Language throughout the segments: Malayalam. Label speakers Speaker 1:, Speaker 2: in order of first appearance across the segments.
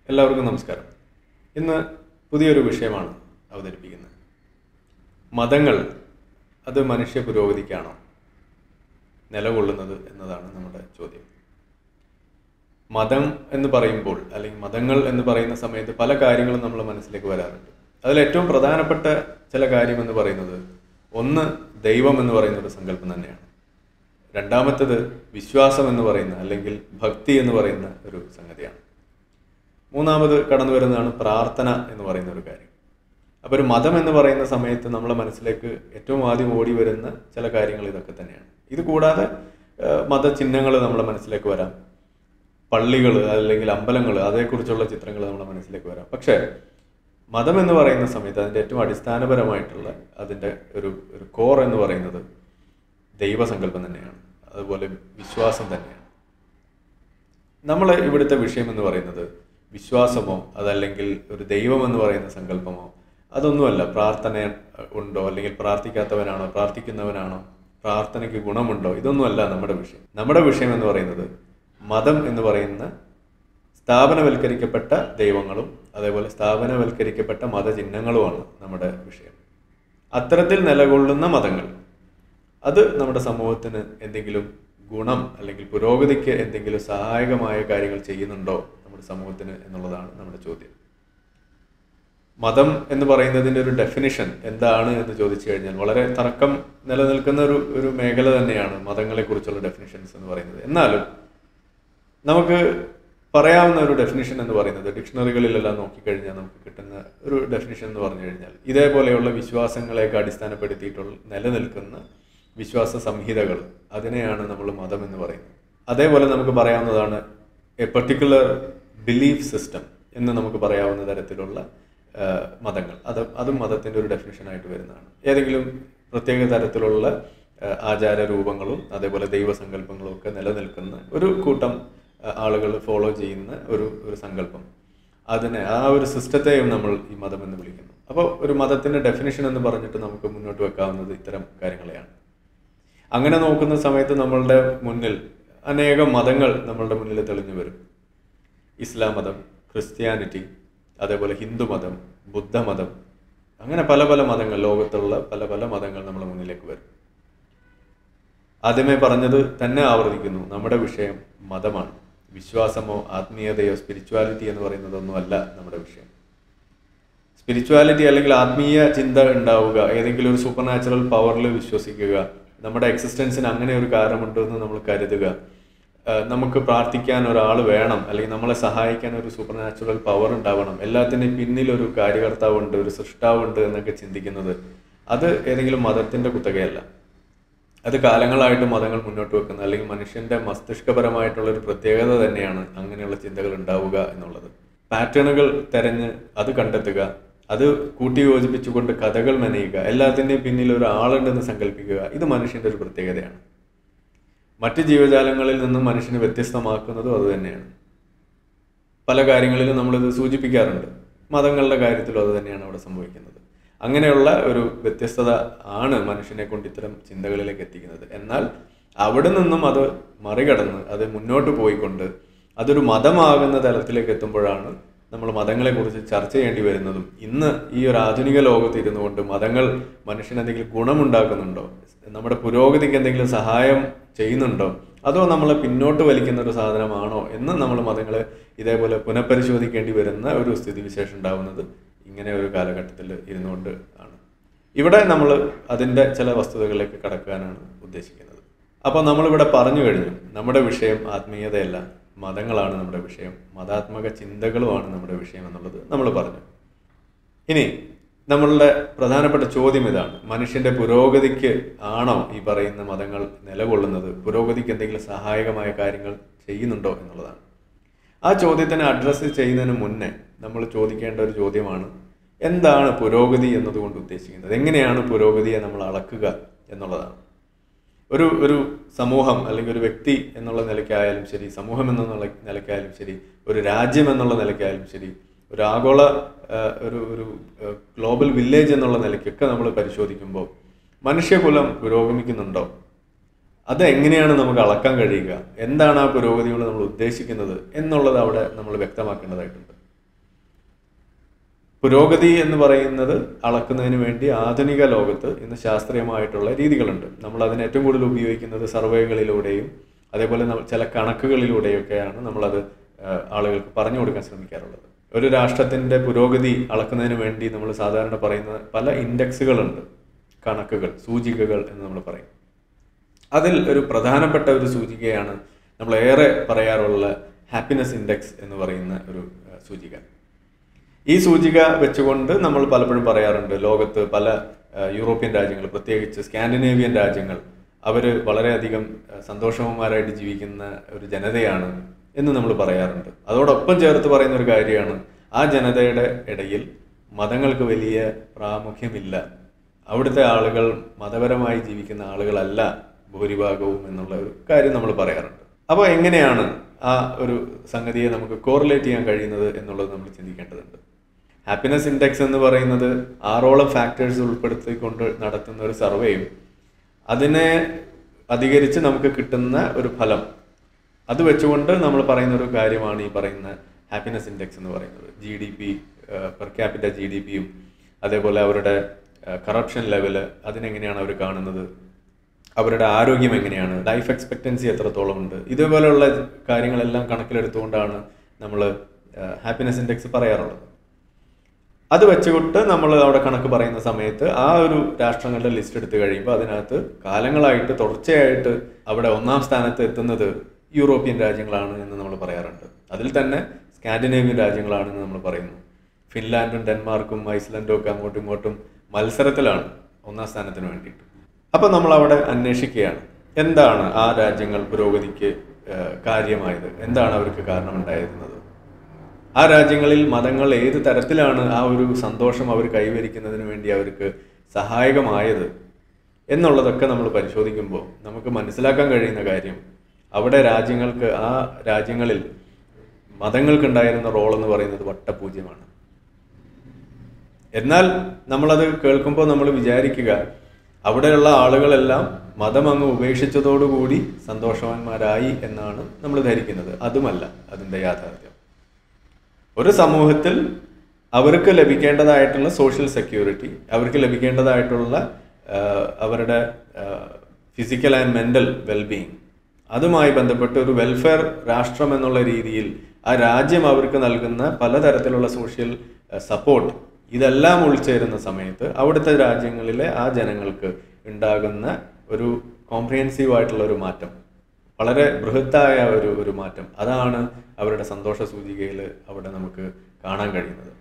Speaker 1: എല്ലാവർക്കും നമസ്കാരം ഇന്ന് പുതിയൊരു വിഷയമാണ് അവതരിപ്പിക്കുന്നത് മതങ്ങൾ അത് മനുഷ്യ പുരോഗതിക്കാണോ നിലകൊള്ളുന്നത് എന്നതാണ് നമ്മുടെ ചോദ്യം മതം എന്ന് പറയുമ്പോൾ അല്ലെങ്കിൽ മതങ്ങൾ എന്ന് പറയുന്ന സമയത്ത് പല കാര്യങ്ങളും നമ്മുടെ മനസ്സിലേക്ക് വരാറുണ്ട് അതിൽ ഏറ്റവും പ്രധാനപ്പെട്ട ചില കാര്യം എന്ന് പറയുന്നത് ഒന്ന് ദൈവം എന്ന് പറയുന്ന ഒരു സങ്കല്പം തന്നെയാണ് രണ്ടാമത്തേത് വിശ്വാസം എന്ന് പറയുന്ന അല്ലെങ്കിൽ ഭക്തി എന്ന് പറയുന്ന ഒരു സംഗതിയാണ് മൂന്നാമത് കടന്നു വരുന്നതാണ് പ്രാർത്ഥന എന്ന് പറയുന്ന ഒരു കാര്യം അപ്പോൾ ഒരു മതം എന്ന് പറയുന്ന സമയത്ത് നമ്മളെ മനസ്സിലേക്ക് ഏറ്റവും ആദ്യം ഓടി വരുന്ന ചില കാര്യങ്ങൾ ഇതൊക്കെ തന്നെയാണ് ഇത് കൂടാതെ ഏഹ്, മതചിഹ്നങ്ങൾ നമ്മളെ മനസ്സിലേക്ക് വരാം പള്ളികൾ അല്ലെങ്കിൽ അമ്പലങ്ങൾ അതേക്കുറിച്ചുള്ള ചിത്രങ്ങൾ നമ്മുടെ മനസ്സിലേക്ക് വരാം പക്ഷേ മതം എന്ന് പറയുന്ന സമയത്ത് അതിൻ്റെ ഏറ്റവും അടിസ്ഥാനപരമായിട്ടുള്ള അതിൻ്റെ ഒരു ഒരു കോർ എന്ന് പറയുന്നത് ദൈവസങ്കല്പം തന്നെയാണ് അതുപോലെ വിശ്വാസം തന്നെയാണ് നമ്മൾ ഇവിടുത്തെ വിഷയം എന്ന് പറയുന്നത് വിശ്വാസമോ അതല്ലെങ്കിൽ ഒരു ദൈവം എന്ന് പറയുന്ന സങ്കല്പമോ അതൊന്നുമല്ല പ്രാർത്ഥന ഉണ്ടോ അല്ലെങ്കിൽ പ്രാർത്ഥിക്കാത്തവനാണോ പ്രാർത്ഥിക്കുന്നവനാണോ പ്രാർത്ഥനയ്ക്ക് ഗുണമുണ്ടോ ഇതൊന്നുമല്ല നമ്മുടെ വിഷയം നമ്മുടെ വിഷയം എന്ന് പറയുന്നത് മതം എന്ന് പറയുന്ന സ്ഥാപനവൽക്കരിക്കപ്പെട്ട ദൈവങ്ങളും അതേപോലെ സ്ഥാപനവൽക്കരിക്കപ്പെട്ട മതചിഹ്നങ്ങളുമാണ് നമ്മുടെ വിഷയം അത്തരത്തിൽ നിലകൊള്ളുന്ന മതങ്ങൾ അത് നമ്മുടെ സമൂഹത്തിന് എന്തെങ്കിലും ഗുണം അല്ലെങ്കിൽ പുരോഗതിക്ക് എന്തെങ്കിലും സഹായകമായ കാര്യങ്ങൾ ചെയ്യുന്നുണ്ടോ നമ്മുടെ സമൂഹത്തിന് എന്നുള്ളതാണ് നമ്മുടെ ചോദ്യം മതം എന്ന് പറയുന്നതിൻ്റെ ഒരു ഡെഫിനിഷൻ എന്താണ് എന്ന് ചോദിച്ചു കഴിഞ്ഞാൽ വളരെ തർക്കം നിലനിൽക്കുന്ന ഒരു ഒരു മേഖല തന്നെയാണ് മതങ്ങളെക്കുറിച്ചുള്ള ഡെഫിനിഷൻസ് എന്ന് പറയുന്നത് എന്നാലും നമുക്ക് പറയാവുന്ന ഒരു ഡെഫിനിഷൻ എന്ന് പറയുന്നത് ഡിക്ഷണറികളിലെല്ലാം നോക്കിക്കഴിഞ്ഞാൽ നമുക്ക് കിട്ടുന്ന ഒരു ഡെഫിനിഷൻ എന്ന് പറഞ്ഞു കഴിഞ്ഞാൽ ഇതേപോലെയുള്ള വിശ്വാസങ്ങളെയൊക്കെ അടിസ്ഥാനപ്പെടുത്തിയിട്ടുള്ള നിലനിൽക്കുന്ന വിശ്വാസ സംഹിതകൾ അതിനെയാണ് നമ്മൾ മതം എന്ന് പറയുന്നത് അതേപോലെ നമുക്ക് പറയാവുന്നതാണ് എ പെർട്ടിക്കുലർ ബിലീഫ് സിസ്റ്റം എന്ന് നമുക്ക് പറയാവുന്ന തരത്തിലുള്ള ആ, മതങ്ങൾ അത് അതും മതത്തിൻ്റെ ഒരു ഡെഫിനിഷനായിട്ട് വരുന്നതാണ് ഏതെങ്കിലും പ്രത്യേക തരത്തിലുള്ള ആ, ആചാര രൂപങ്ങളും അതേപോലെ ദൈവസങ്കല്പങ്ങളും ഒക്കെ നിലനിൽക്കുന്ന ഒരു കൂട്ടം ആളുകൾ ഫോളോ ചെയ്യുന്ന ഒരു ഒരു സങ്കല്പം അതിനെ ആ ഒരു സിസ്റ്റത്തെയും നമ്മൾ ഈ മതം എന്ന് വിളിക്കുന്നു അപ്പോൾ ഒരു മതത്തിൻ്റെ ഡെഫിനിഷൻ എന്ന് പറഞ്ഞിട്ട് നമുക്ക് മുന്നോട്ട് വെക്കാവുന്നത് ഇത്തരം കാര്യങ്ങളെയാണ് അങ്ങനെ നോക്കുന്ന സമയത്ത് നമ്മളുടെ മുന്നിൽ അനേകം മതങ്ങൾ നമ്മളുടെ മുന്നിൽ തെളിഞ്ഞു വരും ഇസ്ലാം മതം ക്രിസ്ത്യാനിറ്റി അതേപോലെ ഹിന്ദു മതം ബുദ്ധമതം അങ്ങനെ പല പല മതങ്ങൾ ലോകത്തുള്ള പല പല മതങ്ങൾ നമ്മുടെ മുന്നിലേക്ക് വരും ആദ്യമേ പറഞ്ഞത് തന്നെ ആവർത്തിക്കുന്നു നമ്മുടെ വിഷയം മതമാണ് വിശ്വാസമോ ആത്മീയതയോ സ്പിരിച്വാലിറ്റി എന്ന് പറയുന്നതൊന്നുമല്ല നമ്മുടെ വിഷയം സ്പിരിച്വാലിറ്റി അല്ലെങ്കിൽ ആത്മീയ ചിന്ത ഉണ്ടാവുക ഏതെങ്കിലും ഒരു സൂപ്പർ നാച്ചുറൽ പവറിൽ വിശ്വസിക്കുക നമ്മുടെ എക്സിസ്റ്റൻസിന് അങ്ങനെ ഒരു കാരണമുണ്ട് എന്ന് നമ്മൾ കരുതുക ആ, നമുക്ക് പ്രാർത്ഥിക്കാൻ ഒരാൾ വേണം അല്ലെങ്കിൽ നമ്മളെ സഹായിക്കാൻ ഒരു സൂപ്പർ നാച്ചുറൽ പവർ ഉണ്ടാവണം എല്ലാത്തിൻ്റെയും പിന്നിൽ ഒരു കാര്യകർത്താവുണ്ട് ഒരു സൃഷ്ടാവുണ്ട് എന്നൊക്കെ ചിന്തിക്കുന്നത് അത് ഏതെങ്കിലും മതത്തിന്റെ കുത്തകയല്ല അത് കാലങ്ങളായിട്ട് മതങ്ങൾ മുന്നോട്ട് വെക്കുന്നത് അല്ലെങ്കിൽ മനുഷ്യന്റെ മസ്തിഷ്കപരമായിട്ടുള്ള ഒരു പ്രത്യേകത തന്നെയാണ് അങ്ങനെയുള്ള ചിന്തകൾ ഉണ്ടാവുക എന്നുള്ളത് പാറ്റേണുകൾ തെരഞ്ഞ് അത് കണ്ടെത്തുക അത് കൂട്ടി യോജിപ്പിച്ചുകൊണ്ട് കഥകൾ മെനയുക എല്ലാത്തിൻ്റെയും പിന്നിൽ ഒരു ആളുണ്ടെന്ന് സങ്കല്പിക്കുക ഇത് മനുഷ്യന്റെ ഒരു പ്രത്യേകതയാണ് മറ്റ് ജീവജാലങ്ങളിൽ നിന്നും മനുഷ്യനെ വ്യത്യസ്തമാക്കുന്നതും അത് തന്നെയാണ് പല കാര്യങ്ങളിലും നമ്മളിത് സൂചിപ്പിക്കാറുണ്ട് മതങ്ങളുടെ കാര്യത്തിലും അത് തന്നെയാണ് അവിടെ സംഭവിക്കുന്നത് അങ്ങനെയുള്ള ഒരു വ്യത്യസ്തത ആണ് മനുഷ്യനെ കൊണ്ട് ഇത്തരം ചിന്തകളിലേക്ക് എത്തിക്കുന്നത് എന്നാൽ അവിടെ നിന്നും അത് മറികടന്ന് അത് മുന്നോട്ട് പോയിക്കൊണ്ട് അതൊരു മതമാകുന്ന തലത്തിലേക്ക് എത്തുമ്പോഴാണ് നമ്മൾ മതങ്ങളെക്കുറിച്ച് ചർച്ച ചെയ്യേണ്ടി വരുന്നതും ഇന്ന് ഈ ഒരു ആധുനിക ലോകത്ത് ഇരുന്നു കൊണ്ട് മതങ്ങൾ മനുഷ്യന് എന്തെങ്കിലും ഗുണമുണ്ടാക്കുന്നുണ്ടോ നമ്മുടെ പുരോഗതിക്ക് എന്തെങ്കിലും സഹായം ചെയ്യുന്നുണ്ടോ അതോ നമ്മളെ പിന്നോട്ട് വലിക്കുന്ന ഒരു സാധനമാണോ എന്ന് നമ്മൾ മതങ്ങളെ ഇതേപോലെ പുനഃപരിശോധിക്കേണ്ടി വരുന്ന ഒരു സ്ഥിതിവിശേഷം ഉണ്ടാവുന്നത് ഇങ്ങനെ ഒരു കാലഘട്ടത്തിൽ ഇരുന്നുകൊണ്ട് ആണ് ഇവിടെ നമ്മൾ അതിൻ്റെ ചില വസ്തുതകളിലേക്ക് കടക്കാനാണ് ഉദ്ദേശിക്കുന്നത് അപ്പോൾ നമ്മളിവിടെ പറഞ്ഞു കഴിഞ്ഞു നമ്മുടെ വിഷയം ആത്മീയതയല്ല മതങ്ങളാണ് നമ്മുടെ വിഷയം മതാത്മക ചിന്തകളുമാണ് നമ്മുടെ വിഷയം എന്നുള്ളത് നമ്മൾ പറഞ്ഞു ഇനി നമ്മളുടെ പ്രധാനപ്പെട്ട ചോദ്യം ഇതാണ് മനുഷ്യന്റെ പുരോഗതിക്ക് ആണോ ഈ പറയുന്ന മതങ്ങൾ നിലകൊള്ളുന്നത് പുരോഗതിക്ക് എന്തെങ്കിലും സഹായകമായ കാര്യങ്ങൾ ചെയ്യുന്നുണ്ടോ എന്നുള്ളതാണ് ആ ചോദ്യത്തിനെ അഡ്രസ്സ് ചെയ്യുന്നതിന് മുന്നേ നമ്മൾ ചോദിക്കേണ്ട ഒരു ചോദ്യമാണ് എന്താണ് പുരോഗതി എന്നതുകൊണ്ട് ഉദ്ദേശിക്കുന്നത് എങ്ങനെയാണ് പുരോഗതിയെ നമ്മൾ അളക്കുക എന്നുള്ളതാണ് ഒരു ഒരു സമൂഹം അല്ലെങ്കിൽ ഒരു വ്യക്തി എന്നുള്ള നിലയ്ക്കായാലും ശരി സമൂഹം എന്നുള്ള നിലയ്ക്കായാലും ശരി ഒരു രാജ്യം എന്നുള്ള നിലയ്ക്കായാലും ശരി ഒരു ആഗോള ആ, ഒരു ഒരു ഗ്ലോബൽ വില്ലേജ് എന്നുള്ള നിലയ്ക്കൊക്കെ നമ്മൾ പരിശോധിക്കുമ്പോൾ മനുഷ്യകുലം പുരോഗമിക്കുന്നുണ്ടോ അത് എങ്ങനെയാണ് നമുക്ക് അളക്കാൻ കഴിയുക എന്താണ് ആ പുരോഗതി കൊണ്ട് നമ്മൾ ഉദ്ദേശിക്കുന്നത് എന്നുള്ളത് അവിടെ നമ്മൾ വ്യക്തമാക്കേണ്ടതായിട്ടുണ്ട് പുരോഗതി എന്ന് പറയുന്നത് അളക്കുന്നതിന് വേണ്ടി ആധുനിക ലോകത്ത് ഇന്ന് ശാസ്ത്രീയമായിട്ടുള്ള രീതികളുണ്ട് നമ്മൾ അതിന് ഏറ്റവും കൂടുതൽ ഉപയോഗിക്കുന്നത് സർവേകളിലൂടെയും അതേപോലെ നമ്മ- ചില കണക്കുകളിലൂടെയൊക്കെയാണ് നമ്മളത് ആ, ആളുകൾക്ക് പറഞ്ഞു കൊടുക്കാൻ ശ്രമിക്കാറുള്ളത് ഒരു രാഷ്ട്രത്തിന്റെ പുരോഗതി അളക്കുന്നതിന് വേണ്ടി നമ്മൾ സാധാരണ പറയുന്ന പല ഇൻഡെക്സുകളുണ്ട് കണക്കുകൾ സൂചികകൾ എന്ന് നമ്മൾ പറയും അതിൽ ഒരു പ്രധാനപ്പെട്ട ഒരു സൂചികയാണ് നമ്മൾ ഏറെ പറയാറുള്ള ഹാപ്പിനെസ് ഇൻഡെക്സ് എന്ന് പറയുന്ന ഒരു ആ, സൂചിക ഈ സൂചിക വെച്ചുകൊണ്ട് നമ്മൾ പലപ്പോഴും പറയാറുണ്ട് ലോകത്ത് പല ആ, യൂറോപ്യൻ രാജ്യങ്ങൾ പ്രത്യേകിച്ച് സ്കാൻഡിനേവിയൻ രാജ്യങ്ങൾ അവർ വളരെയധികം ആ, സന്തോഷവാന്മാരായിട്ട് ജീവിക്കുന്ന ഒരു ജനതയാണ് എന്ന് നമ്മൾ പറയാറുണ്ട് അതോടൊപ്പം ചേർത്ത് പറയുന്ന ഒരു കാര്യമാണ് ആ ജനതയുടെ ഇടയിൽ മതങ്ങൾക്ക് വലിയ പ്രാമുഖ്യമില്ല അവിടുത്തെ ആളുകൾ മതപരമായി ജീവിക്കുന്ന ആളുകളല്ല ഭൂരിഭാഗവും എന്നുള്ള ഒരു കാര്യം നമ്മൾ പറയാറുണ്ട് അപ്പോൾ എങ്ങനെയാണ് ആ ഒരു സംഗതിയെ നമുക്ക് കോറിലേറ്റ് ചെയ്യാൻ കഴിയുന്നത് എന്നുള്ളത് നമ്മൾ ചിന്തിക്കേണ്ടതുണ്ട് ഹാപ്പിനെസ് ഇൻഡെക്സ് എന്ന് പറയുന്നത് ആറോളം ഫാക്ടേഴ്സ് ഉൾപ്പെടുത്തിക്കൊണ്ട് നടത്തുന്ന ഒരു സർവേയും അതിനെ അധികരിച്ച് നമുക്ക് കിട്ടുന്ന ഒരു ഫലം അത് വെച്ചുകൊണ്ട് നമ്മൾ പറയുന്ന ഒരു കാര്യമാണ് ഈ പറയുന്ന ഹാപ്പിനെസ് ഇൻഡെക്സ് എന്ന് പറയുന്നത് G D P per capita G D പിയും അതേപോലെ അവരുടെ കറപ്ഷൻ ലെവല് അതിനെങ്ങനെയാണ് അവർ കാണുന്നത് അവരുടെ ആരോഗ്യം എങ്ങനെയാണ് ലൈഫ് എക്സ്പെക്റ്റൻസി എത്രത്തോളം ഉണ്ട് ഇതേപോലെയുള്ള കാര്യങ്ങളെല്ലാം കണക്കിലെടുത്തുകൊണ്ടാണ് നമ്മൾ ഹാപ്പിനെസ് ഇൻഡെക്സ് പറയാറുള്ളത് അത് വെച്ചുകൊണ്ട് നമ്മൾ അവിടെ കണക്ക് പറയുന്ന സമയത്ത് ആ ഒരു രാഷ്ട്രങ്ങളുടെ ലിസ്റ്റ് എടുത്തു കഴിയുമ്പോൾ അതിനകത്ത് കാലങ്ങളായിട്ട് തുടർച്ചയായിട്ട് അവിടെ ഒന്നാം സ്ഥാനത്ത് എത്തുന്നത് യൂറോപ്യൻ രാജ്യങ്ങളാണ് എന്ന് നമ്മൾ പറയാറുണ്ട് അതിൽ തന്നെ സ്കാൻഡിനേവിയൻ രാജ്യങ്ങളാണെന്ന് നമ്മൾ പറയുന്നു ഫിൻലാൻഡും ഡെൻമാർക്കും ഐസ്ലൻഡും ഒക്കെ അങ്ങോട്ടും ഇങ്ങോട്ടും മത്സരത്തിലാണ് ഒന്നാം സ്ഥാനത്തിന് വേണ്ടിയിട്ട് അപ്പോൾ നമ്മൾ അവിടെ അന്വേഷിക്കുകയാണ് എന്താണ് ആ രാജ്യങ്ങൾ പുരോഗതിക്ക് ഏഹ്, കാര്യമായത് എന്താണ് അവർക്ക് കാരണമുണ്ടായിരുന്നത് ആ രാജ്യങ്ങളിൽ മതങ്ങൾ ഏത് തരത്തിലാണ് ആ ഒരു സന്തോഷം അവർ കൈവരിക്കുന്നതിന് വേണ്ടി അവർക്ക് സഹായകമായത് എന്നുള്ളതൊക്കെ നമ്മൾ പരിശോധിക്കുമ്പോൾ നമുക്ക് മനസ്സിലാക്കാൻ കഴിയുന്ന കാര്യം അവിടെ രാജ്യങ്ങൾക്ക് ആ രാജ്യങ്ങളിൽ മതങ്ങൾക്കുണ്ടായിരുന്ന റോൾ എന്ന് പറയുന്നത് വട്ടപൂജ്യമാണ് എന്നാൽ നമ്മളത് കേൾക്കുമ്പോൾ നമ്മൾ വിചാരിക്കുക അവിടെയുള്ള ആളുകളെല്ലാം മതം അങ്ങ് ഉപേക്ഷിച്ചതോടുകൂടി സന്തോഷവാന്മാരായി എന്നാണ് നമ്മൾ ധരിക്കുന്നത് അതുമല്ല അതിൻ്റെ യാഥാർത്ഥ്യം ഒരു സമൂഹത്തിൽ അവർക്ക് ലഭിക്കേണ്ടതായിട്ടുള്ള സോഷ്യൽ സെക്യൂരിറ്റി അവർക്ക് ലഭിക്കേണ്ടതായിട്ടുള്ള ആ, അവരുടെ ഫിസിക്കൽ ആൻഡ് മെൻ്റൽ വെൽബീയിങ് അതുമായി ബന്ധപ്പെട്ട് ഒരു വെൽഫെയർ രാഷ്ട്രം എന്നുള്ള രീതിയിൽ ആ രാജ്യം അവർക്ക് നൽകുന്ന പലതരത്തിലുള്ള സോഷ്യൽ സപ്പോർട്ട് ഇതെല്ലാം ഉൾച്ചേരുന്ന സമയത്ത് അവിടുത്തെ രാജ്യങ്ങളിലെ ആ ജനങ്ങൾക്ക് ഉണ്ടാകുന്ന ഒരു കോംപ്രിഹെൻസീവ് ആയിട്ടുള്ള ഒരു മാറ്റം വളരെ ബൃഹത്തായ ഒരു ഒരു മാറ്റം അതാണ് അവരുടെ സന്തോഷ സൂചികയിൽ അവിടെ നമുക്ക് കാണാൻ കഴിയുന്നത്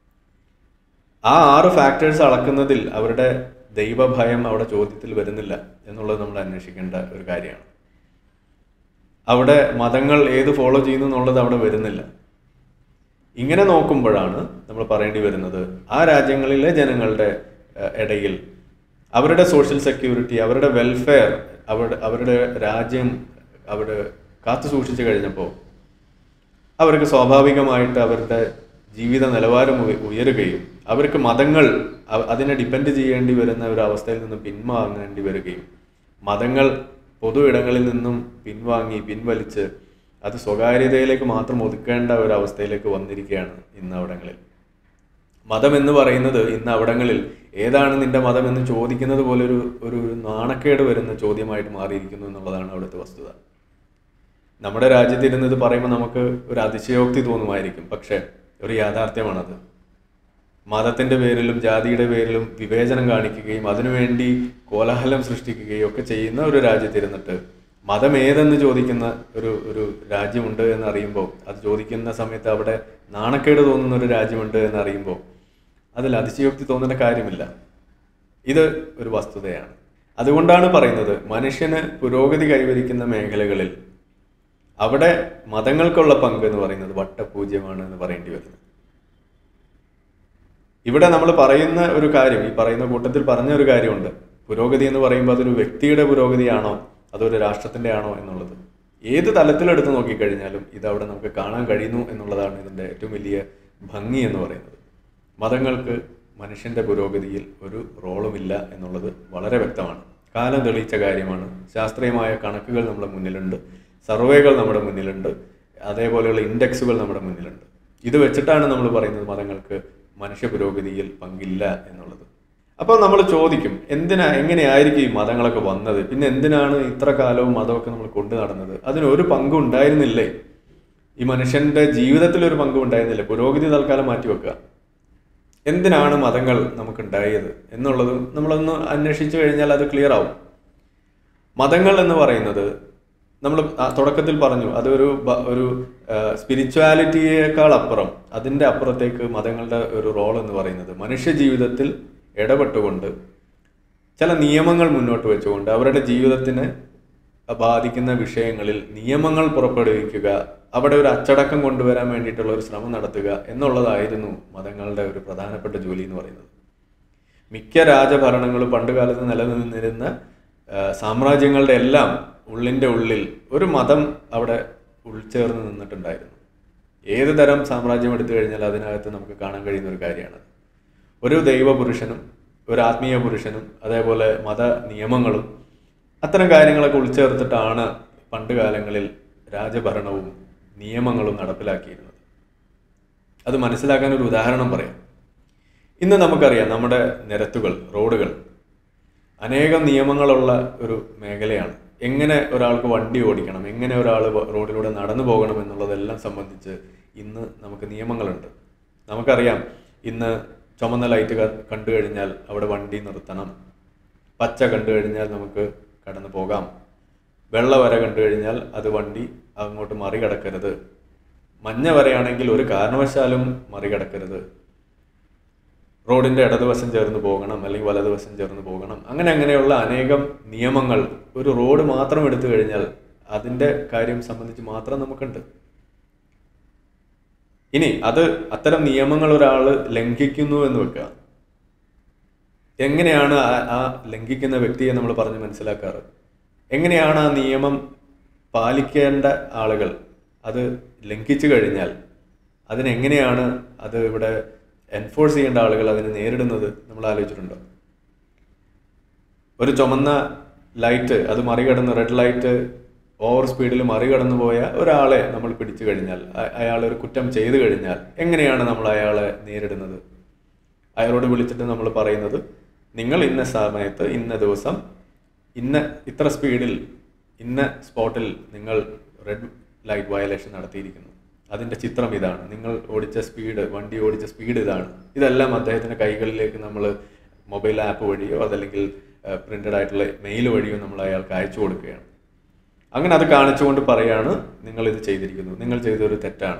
Speaker 1: ആ ആറ് ഫാക്ടേഴ്സ് അളക്കുന്നതിൽ അവരുടെ ദൈവഭയം അവിടെ ചോദ്യത്തിൽ വരുന്നില്ല എന്നുള്ളത് നമ്മൾ അന്വേഷിക്കേണ്ട ഒരു കാര്യമാണ് അവിടെ മതങ്ങൾ ഏത് ഫോളോ ചെയ്യുന്നു എന്നുള്ളത് അവിടെ വരുന്നില്ല ഇങ്ങനെ നോക്കുമ്പോഴാണ് നമ്മൾ പറയേണ്ടി വരുന്നത് ആ രാജ്യങ്ങളിലെ ജനങ്ങളുടെ ഏഹ്, ഇടയിൽ അവരുടെ സോഷ്യൽ സെക്യൂരിറ്റി അവരുടെ വെൽഫെയർ അവരുടെ അവരുടെ രാജ്യം അവിടെ കാത്തു സൂക്ഷിച്ചു കഴിഞ്ഞപ്പോൾ അവർക്ക് സ്വാഭാവികമായിട്ട് അവരുടെ ജീവിത നിലവാരം ഉയ- ഉയരുകയും അവർക്ക് മതങ്ങൾ അ- അതിനെ ഡിപ്പെൻഡ് ചെയ്യേണ്ടി വരുന്ന ഒരു അവസ്ഥയിൽ നിന്ന് പിൻവാങ്ങേണ്ടി വരികയും മതങ്ങൾ പൊതു ഇടങ്ങളിൽ നിന്നും പിൻവാങ്ങി പിൻവലിച്ച് അത് സ്വകാര്യതയിലേക്ക് മാത്രം ഒതുക്കേണ്ട ഒരു അവസ്ഥയിലേക്ക് വന്നിരിക്കുകയാണ് ഇന്ന് അവിടങ്ങളിൽ മതം എന്ന് പറയുന്നത് ഇന്ന് അവിടങ്ങളിൽ ഏതാണ് നിന്റെ മതം എന്ന് ചോദിക്കുന്നത് പോലെ ഒരു ഒരു നാണക്കേട് വരുന്ന ചോദ്യമായിട്ട് മാറിയിരിക്കുന്നു എന്നുള്ളതാണ് അവിടുത്തെ വസ്തുത നമ്മുടെ രാജ്യത്തിരുന്ന് ഇത് പറയുമ്പോൾ നമുക്ക് ഒരു അതിശയോക്തി തോന്നുമായിരിക്കും പക്ഷെ ഒരു യാഥാർത്ഥ്യമാണത് മതത്തിന്റെ പേരിലും ജാതിയുടെ പേരിലും വിവേചനം കാണിക്കുകയും അതിനുവേണ്ടി കോലാഹലം സൃഷ്ടിക്കുകയും ഒക്കെ ചെയ്യുന്ന ഒരു രാജ്യത്തിരുന്നിട്ട് മതം ഏതെന്ന് ചോദിക്കുന്ന ഒരു ഒരു രാജ്യമുണ്ട് എന്ന് അറിയുമ്പോൾ അത് ചോദിക്കുന്ന സമയത്ത് അവിടെ നാണക്കേട് തോന്നുന്ന ഒരു രാജ്യമുണ്ട് എന്ന് അറിയുമ്പോൾ അതിൽ അതിശയോക്തി തോന്നേണ്ട കാര്യമില്ല ഇത് ഒരു വസ്തുതയാണ് അതുകൊണ്ടാണ് പറയുന്നത് മനുഷ്യന് പുരോഗതി കൈവരിക്കുന്ന മേഖലകളിൽ അവിടെ മതങ്ങൾക്കുള്ള പങ്ക് എന്ന് പറയുന്നത് വട്ടപൂജ്യമാണ് എന്ന് പറയേണ്ടി വരുന്നത് ഇവിടെ നമ്മൾ പറയുന്ന ഒരു കാര്യം ഈ പറയുന്ന കൂട്ടത്തിൽ പറഞ്ഞ ഒരു കാര്യമുണ്ട് പുരോഗതി എന്ന് പറയുമ്പോൾ അതൊരു വ്യക്തിയുടെ പുരോഗതിയാണോ അതൊരു രാഷ്ട്രത്തിന്റെ ആണോ എന്നുള്ളത് ഏത് തലത്തിലെടുത്ത് നോക്കിക്കഴിഞ്ഞാലും ഇത് അവിടെ നമുക്ക് കാണാൻ കഴിയുന്നു എന്നുള്ളതാണ് ഇതിന്റെ ഏറ്റവും വലിയ ഭംഗി എന്ന് പറയുന്നത് മതങ്ങൾക്ക് മനുഷ്യന്റെ പുരോഗതിയിൽ ഒരു റോളുമില്ല എന്നുള്ളത് വളരെ വ്യക്തമാണ് കാലം തെളിയിച്ച കാര്യമാണ് ശാസ്ത്രീയമായ കണക്കുകൾ നമ്മുടെ മുന്നിലുണ്ട് സർവേകൾ നമ്മുടെ മുന്നിലുണ്ട് അതേപോലെയുള്ള ഇൻഡെക്സുകൾ നമ്മുടെ മുന്നിലുണ്ട് ഇത് വെച്ചിട്ടാണ് നമ്മൾ പറയുന്നത് മതങ്ങൾക്ക് മനുഷ്യ പുരോഗതിയിൽ പങ്കില്ല എന്നുള്ളത് അപ്പോൾ നമ്മൾ ചോദിക്കും എന്തിനാ എങ്ങനെയായിരിക്കും ഈ മതങ്ങളൊക്കെ വന്നത് പിന്നെ എന്തിനാണ് ഇത്ര കാലവും മതമൊക്കെ നമ്മൾ കൊണ്ടു നടന്നത് അതിന് ഒരു പങ്കും ഉണ്ടായിരുന്നില്ലേ ഈ മനുഷ്യന്റെ ജീവിതത്തിൽ ഒരു പങ്കും ഉണ്ടായിരുന്നില്ല പുരോഗതി തൽക്കാലം മാറ്റി വെക്കുക എന്തിനാണ് മതങ്ങൾ നമുക്കുണ്ടായത് എന്നുള്ളത് നമ്മളൊന്ന് അന്വേഷിച്ചു കഴിഞ്ഞാൽ അത് ക്ലിയർ ആവും മതങ്ങൾ എന്ന് പറയുന്നത് നമ്മൾ തുടക്കത്തിൽ പറഞ്ഞു അതൊരു ബ- ഒരു സ്പിരിച്വാലിറ്റിയേക്കാൾ അപ്പുറം അതിൻ്റെ അപ്പുറത്തേക്ക് മതങ്ങളുടെ ഒരു റോൾ എന്ന് പറയുന്നത് മനുഷ്യ ജീവിതത്തിൽ ഇടപെട്ടുകൊണ്ട് ചില നിയമങ്ങൾ മുന്നോട്ട് വെച്ചുകൊണ്ട് അവരുടെ ജീവിതത്തിന് ബാധിക്കുന്ന വിഷയങ്ങളിൽ നിയമങ്ങൾ പുറപ്പെടുവിക്കുക അവിടെ ഒരു അച്ചടക്കം കൊണ്ടുവരാൻ വേണ്ടിയിട്ടുള്ള ഒരു ശ്രമം നടത്തുക എന്നുള്ളതായിരുന്നു മതങ്ങളുടെ ഒരു പ്രധാനപ്പെട്ട ജോലി എന്ന് പറയുന്നത് മിക്ക രാജഭരണങ്ങളും പണ്ടുകാലത്ത് നിലനിന്നിരുന്ന ആ, സാമ്രാജ്യങ്ങളുടെ എല്ലാം ഉള്ളിൻ്റെ ഉള്ളിൽ ഒരു മതം അവിടെ ഉൾച്ചേർന്ന് നിന്നിട്ടുണ്ടായിരുന്നു ഏത് തരം സാമ്രാജ്യം എടുത്തു കഴിഞ്ഞാൽ അതിനകത്ത് നമുക്ക് കാണാൻ കഴിയുന്ന ഒരു കാര്യമാണ് ഒരു ദൈവപുരുഷനും ഒരു ആത്മീയ പുരുഷനും അതേപോലെ മത നിയമങ്ങളും അത്തരം കാര്യങ്ങളൊക്കെ ഉൾച്ചേർത്തിട്ടാണ് പണ്ട് കാലങ്ങളിൽ രാജഭരണവും നിയമങ്ങളും നടപ്പിലാക്കിയിരുന്നത് അത് മനസ്സിലാക്കാൻ ഒരു ഉദാഹരണം പറയാം ഇന്ന് നമുക്കറിയാം നമ്മുടെ നിരത്തുകൾ റോഡുകൾ അനേകം നിയമങ്ങളുള്ള ഒരു മേഖലയാണ് എങ്ങനെ ഒരാൾക്ക് വണ്ടി ഓടിക്കണം എങ്ങനെ ഒരാൾ റോഡിലൂടെ നടന്നു പോകണം എന്നുള്ളതെല്ലാം സംബന്ധിച്ച് ഇന്ന് നമുക്ക് നിയമങ്ങളുണ്ട് നമുക്കറിയാം ഇന്ന് ചുമന്ന ലൈറ്റ് ക- കണ്ടു കഴിഞ്ഞാൽ അവിടെ വണ്ടി നിർത്തണം പച്ച കണ്ടു കഴിഞ്ഞാൽ നമുക്ക് കടന്നു പോകാം വെള്ള വര കണ്ടു കഴിഞ്ഞാൽ അത് വണ്ടി അങ്ങോട്ട് മറികടക്കരുത് മഞ്ഞ വരയാണെങ്കിൽ ഒരു കാരണവശാലും മറികടക്കരുത് റോഡിന്റെ ഇടതുവശം ചേർന്ന് പോകണം അല്ലെങ്കിൽ വലതുവശം ചേർന്ന് പോകണം അങ്ങനെ അങ്ങനെയുള്ള അനേകം നിയമങ്ങൾ ഒരു റോഡ് മാത്രം എടുത്തു കഴിഞ്ഞാൽ അതിന്റെ കാര്യം സംബന്ധിച്ച് മാത്രം നമുക്കുണ്ട് ഇനി അത് അത്തരം നിയമങ്ങൾ ഒരാൾ ലംഘിക്കുന്നു എന്ന് വെക്കുക എങ്ങനെയാണ് ആ- ആ ലംഘിക്കുന്ന വ്യക്തിയെ നമ്മൾ പറഞ്ഞ് മനസ്സിലാക്കാറ് എങ്ങനെയാണ് ആ നിയമം പാലിക്കേണ്ട ആളുകൾ അത് ലംഘിച്ചു കഴിഞ്ഞാൽ അതിനെങ്ങനെയാണ് അത് ഇവിടെ എൻഫോഴ്സ് ചെയ്യേണ്ട ആളുകൾ അതിനെ നേരിടുന്നത് നമ്മൾ ആലോചിച്ചിട്ടുണ്ടോ ഒരു ചുമന്ന ലൈറ്റ് അത് മറികടന്ന് റെഡ് ലൈറ്റ് ഓവർ സ്പീഡിൽ മറികടന്നു പോയ ഒരാളെ നമ്മൾ പിടിച്ചു കഴിഞ്ഞാൽ അ- അയാൾ ഒരു കുറ്റം ചെയ്തു കഴിഞ്ഞാൽ എങ്ങനെയാണ് നമ്മൾ അയാളെ നേരിടുന്നത് അയാളോട് വിളിച്ചിട്ട് നമ്മൾ പറയുന്നത് നിങ്ങൾ ഇന്ന സമയത്ത് ഇന്ന ദിവസം ഇന്ന ഇത്ര സ്പീഡിൽ ഇന്ന സ്പോട്ടിൽ നിങ്ങൾ റെഡ് ലൈറ്റ് വയലേഷൻ നടത്തിയിരിക്കുന്നു അതിൻ്റെ ചിത്രം ഇതാണ് നിങ്ങൾ ഓടിച്ച സ്പീഡ് വണ്ടി ഓടിച്ച സ്പീഡ് ഇതാണ് ഇതെല്ലാം അദ്ദേഹത്തിൻ്റെ കൈകളിലേക്ക് നമ്മൾ മൊബൈൽ ആപ്പ് വഴിയോ അതല്ലെങ്കിൽ പ്രിന്റഡ് ആയിട്ടുള്ള മെയിൽ വഴിയോ നമ്മൾ അയാൾക്ക് അയച്ചു കൊടുക്കുകയാണ് അങ്ങനെ അത് കാണിച്ചുകൊണ്ട് പറയാണ് നിങ്ങൾ ഇത് ചെയ്തിരിക്കുന്നു നിങ്ങൾ ചെയ്തൊരു തെറ്റാണ്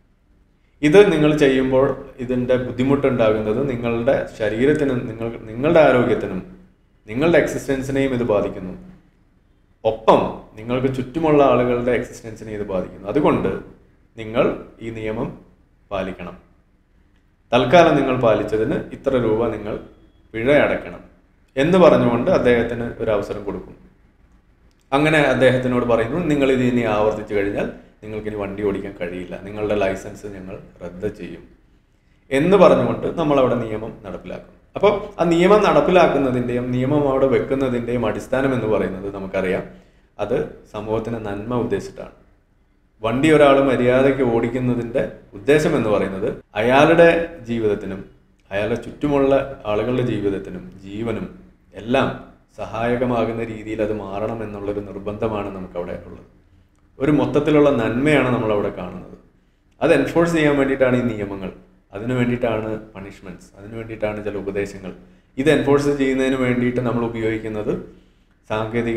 Speaker 1: ഇത് നിങ്ങൾ ചെയ്യുമ്പോൾ ഇതിൻ്റെ ബുദ്ധിമുട്ടുണ്ടാകുന്നത് നിങ്ങളുടെ ശരീരത്തിനും നിങ്ങൾ നിങ്ങളുടെ ആരോഗ്യത്തിനും നിങ്ങളുടെ എക്സിസ്റ്റൻസിനെയും ഇത് ബാധിക്കുന്നു ഒപ്പം നിങ്ങൾക്ക് ചുറ്റുമുള്ള ആളുകളുടെ എക്സിസ്റ്റൻസിനെ ഇത് ബാധിക്കുന്നു അതുകൊണ്ട് നിങ്ങൾ ഈ നിയമം പാലിക്കണം തൽക്കാലം നിങ്ങൾ പാലിച്ചതിന് ഇത്ര രൂപ നിങ്ങൾ പിഴ അടയ്ക്കണം എന്ന് പറഞ്ഞുകൊണ്ട് അദ്ദേഹത്തിന് ഒരു അവസരം കൊടുക്കും അങ്ങനെ അദ്ദേഹത്തിനോട് പറയുന്നു നിങ്ങൾ ഇത് ഇനി ആവർത്തിച്ചു കഴിഞ്ഞാൽ നിങ്ങൾക്ക് ഇനി വണ്ടി ഓടിക്കാൻ കഴിയില്ല നിങ്ങളുടെ ലൈസൻസ് ഞങ്ങൾ റദ്ദ് ചെയ്യും എന്ന് പറഞ്ഞുകൊണ്ട് നമ്മൾ അവിടെ നിയമം നടപ്പിലാക്കും അപ്പോൾ ആ നിയമം നടപ്പിലാക്കുന്നതിൻ്റെയും നിയമം അവിടെ വെക്കുന്നതിൻ്റെയും അടിസ്ഥാനം എന്ന് പറയുന്നത് നമുക്കറിയാം അത് സമൂഹത്തിന് നന്മ ഉദ്ദേശിച്ചിട്ടാണ് വണ്ടി ഒരാൾ മര്യാദയ്ക്ക് ഓടിക്കുന്നതിൻ്റെ ഉദ്ദേശം എന്ന് പറയുന്നത് അയാളുടെ ജീവിതത്തിനും അയാളുടെ ചുറ്റുമുള്ള ആളുകളുടെ ജീവിതത്തിനും ജീവനും എല്ലാം സഹായകമാകുന്ന രീതിയിൽ അത് മാറണം എന്നുള്ളൊരു നിർബന്ധമാണ് നമുക്കവിടെ ഉള്ളത് ഒരു മൊത്തത്തിലുള്ള നന്മയാണ് നമ്മൾ അവിടെ കാണുന്നത് അത് എൻഫോഴ്സ് ചെയ്യാൻ വേണ്ടിയിട്ടാണ് ഈ നിയമങ്ങൾ അതിനു വേണ്ടിയിട്ടാണ് പണിഷ്മെന്റ്സ് അതിനു വേണ്ടിയിട്ടാണ് ചില ഉപദേശങ്ങൾ ഇത് എൻഫോഴ്സ് ചെയ്യുന്നതിന് വേണ്ടിയിട്ട് നമ്മൾ ഉപയോഗിക്കുന്നത് സാങ്കേതിക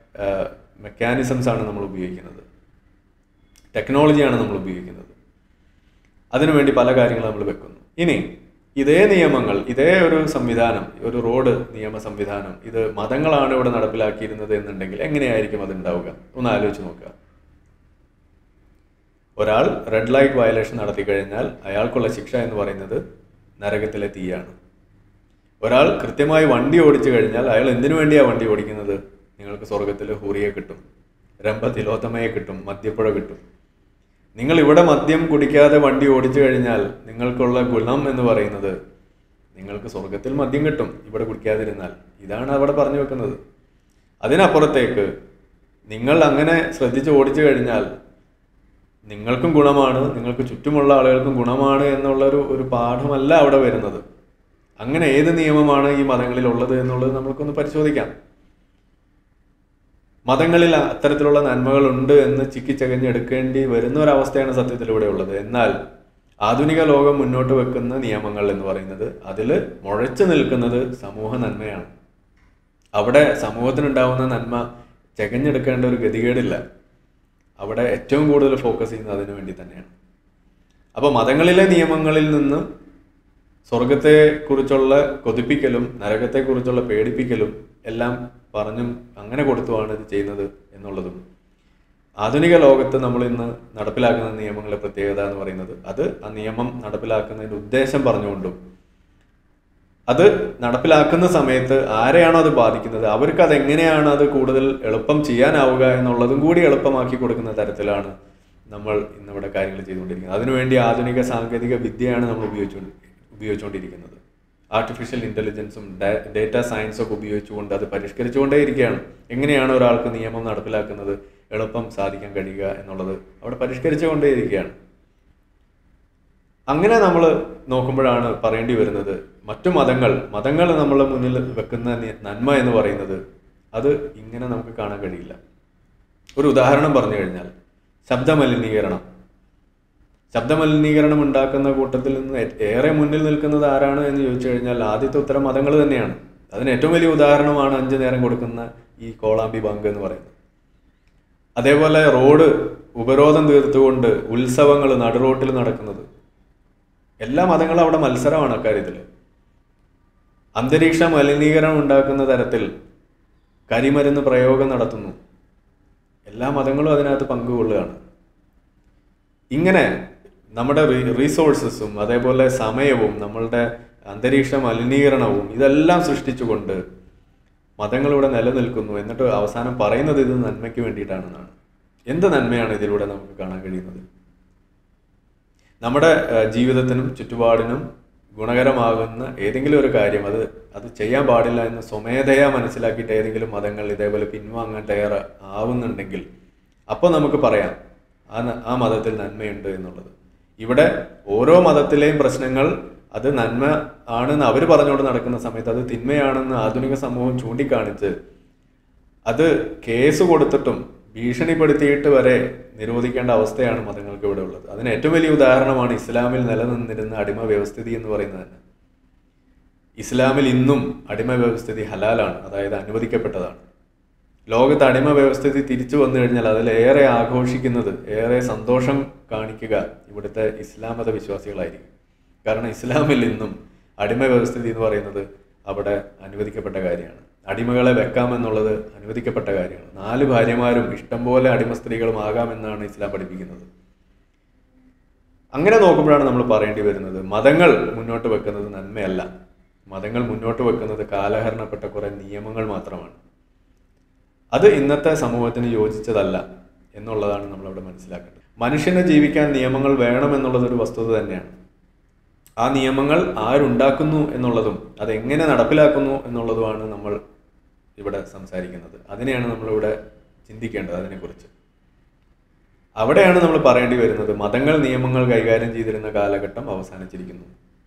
Speaker 1: മെക്കാനിസംസ് ആണ് നമ്മൾ ഉപയോഗിക്കുന്നത് ടെക്നോളജിയാണ് നമ്മൾ ഉപയോഗിക്കുന്നത് അതിനുവേണ്ടി പല കാര്യങ്ങൾ നമ്മൾ വെക്കുന്നു ഇനി ഇതേ നിയമങ്ങൾ ഇതേ ഒരു സംവിധാനം ഒരു റോഡ് നിയമ സംവിധാനം ഇത് മതങ്ങളാണ് ഇവിടെ നടപ്പിലാക്കിയിരുന്നത് എന്നുണ്ടെങ്കിൽ എങ്ങനെയായിരിക്കും അത് ഉണ്ടാവുക ഒന്ന് ആലോചിച്ച് നോക്കുക ഒരാൾ റെഡ് ലൈറ്റ് വയലേഷൻ നടത്തി കഴിഞ്ഞാൽ അയാൾക്കുള്ള ശിക്ഷ എന്ന് പറയുന്നത് നരകത്തിലെ തീയാണ് ഒരാൾ കൃത്യമായി വണ്ടി ഓടിച്ചു കഴിഞ്ഞാൽ അയാൾ എന്തിനു വേണ്ടിയാ വണ്ടി ഓടിക്കുന്നത് നിങ്ങൾക്ക് സ്വർഗത്തിൽ ഹൂറിയെ കിട്ടും രംഭ തിലോത്തമയെ കിട്ടും മദ്യപ്പുഴ കിട്ടും നിങ്ങൾ ഇവിടെ മദ്യം കുടിക്കാതെ വണ്ടി ഓടിച്ചു കഴിഞ്ഞാൽ നിങ്ങൾക്കുള്ള ഗുണം എന്ന് പറയുന്നത് നിങ്ങൾക്ക് സ്വർഗത്തിൽ മദ്യം കിട്ടും ഇവിടെ കുടിക്കാതിരുന്നാൽ ഇതാണ് അവിടെ പറഞ്ഞു വെക്കുന്നത് അതിനപ്പുറത്തേക്ക് നിങ്ങൾ അങ്ങനെ ശ്രദ്ധിച്ച് ഓടിച്ചു കഴിഞ്ഞാൽ നിങ്ങൾക്കും ഗുണമാണ് നിങ്ങൾക്ക് ചുറ്റുമുള്ള ആളുകൾക്കും ഗുണമാണ് എന്നുള്ളൊരു ഒരു പാഠമല്ല അവിടെ വരുന്നത് അങ്ങനെ ഏത് നിയമമാണ് ഈ മതങ്ങളിൽ ഉള്ളത് എന്നുള്ളത് നമുക്കൊന്ന് പരിശോധിക്കാം മതങ്ങളിൽ അത്തരത്തിലുള്ള നന്മകളുണ്ട് എന്ന് ചിക്കിച്ചകഞ്ഞെടുക്കേണ്ടി വരുന്ന ഒരവസ്ഥയാണ് സത്യത്തിൽ ഇവിടെ ഉള്ളത് എന്നാൽ ആധുനിക ലോകം മുന്നോട്ട് വെക്കുന്ന നിയമങ്ങൾ എന്ന് പറയുന്നത് അതിൽ മുഴച്ചു നിൽക്കുന്നത് സമൂഹ നന്മയാണ് അവിടെ സമൂഹത്തിനുണ്ടാവുന്ന നന്മ ചകഞ്ഞെടുക്കേണ്ട ഒരു ഗതികേടില്ല അവിടെ ഏറ്റവും കൂടുതൽ ഫോക്കസ് ചെയ്യുന്നത് അതിനു വേണ്ടി തന്നെയാണ് അപ്പോൾ മതങ്ങളിലെ നിയമങ്ങളിൽ നിന്നും സ്വർഗത്തെ കുറിച്ചുള്ള കൊതിപ്പിക്കലും നരകത്തെ കുറിച്ചുള്ള പേടിപ്പിക്കലും എല്ലാം പറഞ്ഞും അങ്ങനെ കൊടുത്തുമാണ് ഇത് ചെയ്യുന്നത് എന്നുള്ളതും ആധുനിക ലോകത്ത് നമ്മൾ ഇന്ന് നടപ്പിലാക്കുന്ന നിയമങ്ങളുടെ പ്രത്യേകത എന്ന് പറയുന്നത് അത് ആ നിയമം നടപ്പിലാക്കുന്നതിന്റെ ഉദ്ദേശം പറഞ്ഞുകൊണ്ടും അത് നടപ്പിലാക്കുന്ന സമയത്ത് ആരെയാണോ അത് ബാധിക്കുന്നത് അവർക്ക് അത് എങ്ങനെയാണ് അത് കൂടുതൽ എളുപ്പം ചെയ്യാനാവുക എന്നുള്ളതും കൂടി എളുപ്പമാക്കി കൊടുക്കുന്ന തരത്തിലാണ് നമ്മൾ ഇന്നിവിടെ കാര്യങ്ങൾ ചെയ്തുകൊണ്ടിരിക്കുന്നത് അതിനുവേണ്ടി ആധുനിക സാങ്കേതിക വിദ്യയാണ് നമ്മൾ ഉപയോഗിച്ചുകൊണ്ട് ഉപയോഗിച്ചുകൊണ്ടിരിക്കുന്നത് ആർട്ടിഫിഷ്യൽ ഇൻ്റലിജൻസും ഡേറ്റ സയൻസും ഒക്കെ ഉപയോഗിച്ചുകൊണ്ട് അത് പരിഷ്കരിച്ചുകൊണ്ടേയിരിക്കുകയാണ് എങ്ങനെയാണ് ഒരാൾക്ക് നിയമം നടപ്പിലാക്കുന്നത് എളുപ്പം സാധിക്കാൻ കഴിയുക എന്നുള്ളത് അവിടെ പരിഷ്കരിച്ചുകൊണ്ടേയിരിക്കുകയാണ് അങ്ങനെ നമ്മൾ നോക്കുമ്പോഴാണ് പറയേണ്ടി വരുന്നത് മറ്റു മതങ്ങൾ മതങ്ങൾ നമ്മളെ മുന്നിൽ വെക്കുന്ന നി- നന്മ എന്ന് പറയുന്നത് അത് ഇങ്ങനെ നമുക്ക് കാണാൻ കഴിയില്ല ഒരു ഉദാഹരണം പറഞ്ഞു കഴിഞ്ഞാൽ ശബ്ദമലിനീകരണം ശബ്ദമലിനീകരണം ഉണ്ടാക്കുന്ന കൂട്ടത്തിൽ നിന്ന് ഏ- ഏറെ മുന്നിൽ നിൽക്കുന്നത് ആരാണ് എന്ന് ചോദിച്ചു കഴിഞ്ഞാൽ ആദ്യത്തെ ഉത്തരം മതങ്ങൾ തന്നെയാണ് അതിന് ഏറ്റവും വലിയ ഉദാഹരണമാണ് അഞ്ചു നേരം കൊടുക്കുന്ന ഈ കോളാമ്പി ബാങ്ക് എന്ന് പറയുന്നത് അതേപോലെ റോഡ് ഉപരോധം തീർത്തുകൊണ്ട് ഉത്സവങ്ങൾ നടുറോട്ടിൽ നടക്കുന്നത് എല്ലാ മതങ്ങളും അവിടെ മത്സരമാണ് അക്കാര്യത്തിൽ അന്തരീക്ഷ മലിനീകരണം ഉണ്ടാക്കുന്ന തരത്തിൽ കരിമരുന്ന് പ്രയോഗം നടത്തുന്നു എല്ലാ മതങ്ങളും അതിനകത്ത് പങ്കുകൊള്ളുകയാണ് ഇങ്ങനെ നമ്മുടെ റീസോഴ്സസും അതേപോലെ സമയവും നമ്മളുടെ അന്തരീക്ഷ മലിനീകരണവും ഇതെല്ലാം സൃഷ്ടിച്ചുകൊണ്ട് മതങ്ങൾ ഇവിടെ നിലനിൽക്കുന്നു എന്നിട്ട് അവസാനം പറയുന്നത് ഇത് നന്മയ്ക്ക് വേണ്ടിയിട്ടാണെന്നാണ് എന്ത് നന്മയാണ് ഇതിലൂടെ നമുക്ക് കാണാൻ കഴിയുന്നത് നമ്മുടെ ഏഹ്, ജീവിതത്തിനും ചുറ്റുപാടിനും ഗുണകരമാകുന്ന ഏതെങ്കിലും ഒരു കാര്യം അത് അത് ചെയ്യാൻ പാടില്ല എന്ന് സ്വമേധയാ മനസ്സിലാക്കിയിട്ട് ഏതെങ്കിലും മതങ്ങൾ ഇതേപോലെ പിൻവാങ്ങാൻ തയ്യാറ ആവുന്നുണ്ടെങ്കിൽ അപ്പോൾ നമുക്ക് പറയാം ആ ന- ആ മതത്തിൽ നന്മയുണ്ട് എന്നുള്ളത് ഇവിടെ ഓരോ മതത്തിലെയും പ്രശ്നങ്ങൾ അത് നന്മ ആണെന്ന് അവർ പറഞ്ഞുകൊണ്ട് നടക്കുന്ന സമയത്ത് അത് തിന്മയാണെന്ന് ആധുനിക സമൂഹം ചൂണ്ടിക്കാണിച്ച് അത് കേസ് കൊടുത്തിട്ടും ഭീഷണിപ്പെടുത്തിയിട്ട് വരെ നിരോധിക്കേണ്ട അവസ്ഥയാണ് മതങ്ങൾക്ക് ഇവിടെ ഉള്ളത് അതിന് ഏറ്റവും വലിയ ഉദാഹരണമാണ് ഇസ്ലാമിൽ നിലനിന്നിരുന്ന അടിമ വ്യവസ്ഥിതി എന്ന് പറയുന്നത് തന്നെ ഇസ്ലാമിൽ ഇന്നും അടിമ വ്യവസ്ഥിതി ഹലാലാണ് അതായത് അനുവദിക്കപ്പെട്ടതാണ് ലോകത്ത് അടിമ വ്യവസ്ഥിതി തിരിച്ചു വന്നു കഴിഞ്ഞാൽ അതിലേറെ ആഘോഷിക്കുന്നത് ഏറെ സന്തോഷം കാണിക്കുക ഇവിടുത്തെ ഇസ്ലാം മത വിശ്വാസികളായിരിക്കും കാരണം ഇസ്ലാമിൽ ഇന്നും അടിമ വ്യവസ്ഥിതി എന്ന് പറയുന്നത് അവിടെ അനുവദിക്കപ്പെട്ട കാര്യമാണ് അടിമകളെ വെക്കാമെന്നുള്ളത് അനുവദിക്കപ്പെട്ട കാര്യമാണ് നാല് ഭാര്യമാരും ഇഷ്ടംപോലെ അടിമ സ്ത്രീകളും ആകാമെന്നാണ് ഇസ്ലാം പഠിപ്പിക്കുന്നത് അങ്ങനെ നോക്കുമ്പോഴാണ് നമ്മൾ പറയേണ്ടി വരുന്നത് മതങ്ങൾ മുന്നോട്ട് വെക്കുന്നത് നന്മയല്ല മതങ്ങൾ മുന്നോട്ട് വെക്കുന്നത് കാലഹരണപ്പെട്ട കുറെ നിയമങ്ങൾ മാത്രമാണ് അത് ഇന്നത്തെ സമൂഹത്തിന് യോജിച്ചതല്ല എന്നുള്ളതാണ് നമ്മൾ അവിടെ മനസ്സിലാക്കേണ്ടത് മനുഷ്യന് ജീവിക്കാൻ നിയമങ്ങൾ വേണമെന്നുള്ളത് ഒരു വസ്തുത തന്നെയാണ് ആ നിയമങ്ങൾ ആരുണ്ടാക്കുന്നു എന്നുള്ളതും അത് എങ്ങനെ നടപ്പിലാക്കുന്നു എന്നുള്ളതുമാണ് നമ്മൾ ഇവിടെ സംസാരിക്കുന്നത് അതിനെയാണ് നമ്മളിവിടെ ചിന്തിക്കേണ്ടത് അതിനെക്കുറിച്ച് അവിടെയാണ് നമ്മൾ പറയേണ്ടി വരുന്നത് മതങ്ങൾ നിയമങ്ങൾ കൈകാര്യം ചെയ്തിരുന്ന കാലഘട്ടം അവസാനിച്ചിരിക്കുന്നു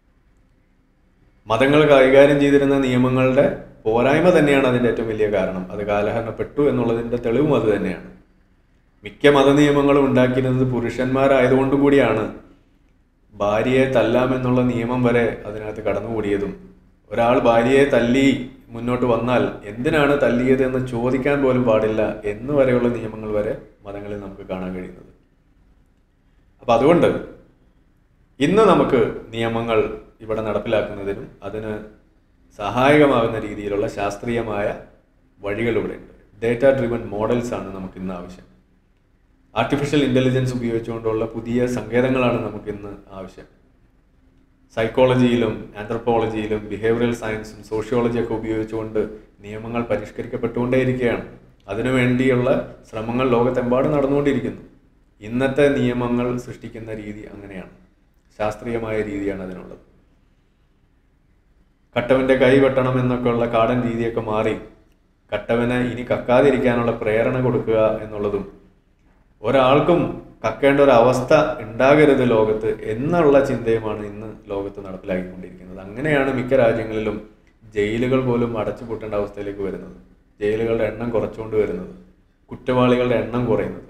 Speaker 1: മതങ്ങൾ കൈകാര്യം ചെയ്തിരുന്ന നിയമങ്ങളുടെ പോരായ്മ തന്നെയാണ് അതിൻ്റെ ഏറ്റവും വലിയ കാരണം അത് കാലഹരണപ്പെട്ടു എന്നുള്ളതിൻ്റെ തെളിവും അത് തന്നെയാണ് മിക്ക മതനിയമങ്ങളും ഉണ്ടാക്കിയിരുന്നത് പുരുഷന്മാരായതുകൊണ്ട് കൂടിയാണ് ഭാര്യയെ തല്ലാമെന്നുള്ള നിയമം വരെ അതിനകത്ത് കടന്നുകൂടിയതും ഒരാൾ ഭാര്യയെ തല്ലി മുന്നോട്ട് വന്നാൽ എന്തിനാണ് തല്ലിയത് എന്ന് ചോദിക്കാൻ പോലും പാടില്ല എന്ന് വരെയുള്ള നിയമങ്ങൾ വരെ മതങ്ങളിൽ നമുക്ക് കാണാൻ കഴിയുന്നത് അപ്പം അതുകൊണ്ട് ഇന്ന് നമുക്ക് നിയമങ്ങൾ ഇവിടെ നടപ്പിലാക്കുന്നതിനും അതിന് സഹായകമാകുന്ന രീതിയിലുള്ള ശാസ്ത്രീയമായ വഴികൾ ഇവിടെ ഉണ്ട് ഡേറ്റ ഡ്രിവൺ മോഡൽസ് ആണ് നമുക്ക് ഇന്ന് ആവശ്യം ആർട്ടിഫിഷ്യൽ ഇൻ്റലിജൻസ് ഉപയോഗിച്ചുകൊണ്ടുള്ള പുതിയ സങ്കേതങ്ങളാണ് നമുക്ക് ഇന്ന് ആവശ്യം സൈക്കോളജിയിലും ആന്ത്രപ്പോളജിയിലും ബിഹേവിയറൽ സയൻസും സോഷ്യോളജിയൊക്കെ ഉപയോഗിച്ചുകൊണ്ട് നിയമങ്ങൾ പരിഷ്കരിക്കപ്പെട്ടുകൊണ്ടേയിരിക്കുകയാണ് അതിനുവേണ്ടിയുള്ള ശ്രമങ്ങൾ ലോകത്തെമ്പാടും നടന്നുകൊണ്ടിരിക്കുന്നു ഇന്നത്തെ നിയമങ്ങൾ സൃഷ്ടിക്കുന്ന രീതി അങ്ങനെയാണ് ശാസ്ത്രീയമായ രീതിയാണ് അതിനുള്ളത് കട്ടവന്റെ കൈ വെട്ടണം എന്നൊക്കെയുള്ള കാടൻ രീതിയൊക്കെ മാറി കട്ടവനെ ഇനി കക്കാതിരിക്കാനുള്ള പ്രേരണ കൊടുക്കുക എന്നുള്ളതും ഒരാൾക്കും കക്കേണ്ട ഒരു അവസ്ഥ ഉണ്ടാകരുത് ലോകത്ത് എന്നുള്ള ചിന്തയുമാണ് ഇന്ന് ലോകത്ത് നടപ്പിലാക്കിക്കൊണ്ടിരിക്കുന്നത് അങ്ങനെയാണ് മിക്ക രാജ്യങ്ങളിലും ജയിലുകൾ പോലും അടച്ചുപൂട്ടേണ്ട അവസ്ഥയിലേക്ക് വരുന്നത് ജയിലുകളുടെ എണ്ണം കുറച്ചുകൊണ്ട് വരുന്നത് കുറ്റവാളികളുടെ എണ്ണം കുറയുന്നത്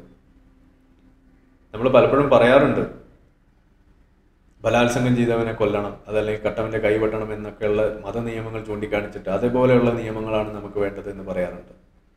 Speaker 1: നമ്മൾ പലപ്പോഴും പറയാറുണ്ട് ബലാത്സംഗം ചെയ്തവനെ കൊല്ലണം അതല്ലെങ്കിൽ കട്ടവന്റെ കൈ വെട്ടണം എന്നൊക്കെയുള്ള മത നിയമങ്ങൾ ചൂണ്ടിക്കാണിച്ചിട്ട് അതേപോലെയുള്ള നിയമങ്ങളാണ് നമുക്ക് വേണ്ടത് എന്ന് പറയാറുണ്ട്